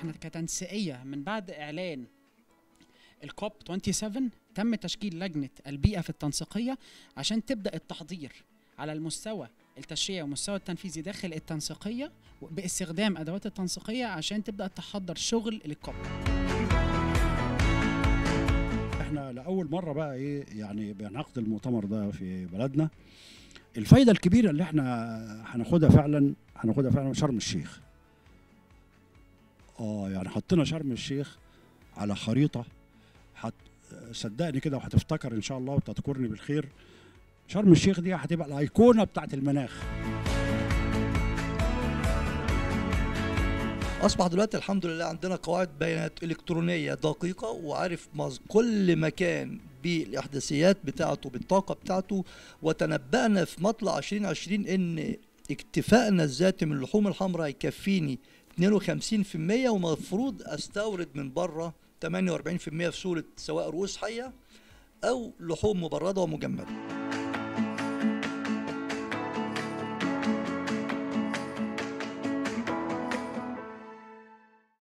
احنا كتنسيقيه من بعد اعلان الكوب 27 تم تشكيل لجنه البيئه في التنسيقيه عشان تبدا التحضير على المستوى التشريعي والمستوى التنفيذي داخل التنسيقيه باستخدام ادوات التنسيقيه عشان تبدا تحضر شغل للكوب احنا لاول مره بقى ايه يعني بنعقد المؤتمر ده في بلدنا الفايده الكبيره اللي احنا هناخدها فعلا هناخدها فعلا شرم الشيخ اه يعني حطينا شرم الشيخ على خريطه حت صدقني كده وهتفتكر ان شاء الله وتذكرني بالخير شرم الشيخ دي هتبقى الايقونه بتاعت المناخ اصبح دلوقتي الحمد لله عندنا قواعد بيانات الكترونيه دقيقه وعارف مز- كل مكان بالاحداثيات بتاعته بالطاقه بتاعته وتنبأنا في مطلع 2020 ان اكتفائنا الذاتي من اللحوم الحمراء يكفيني 52% ومفروض استورد من بره 48% في صوره سواء رؤوس حيه او لحوم مبرده ومجمده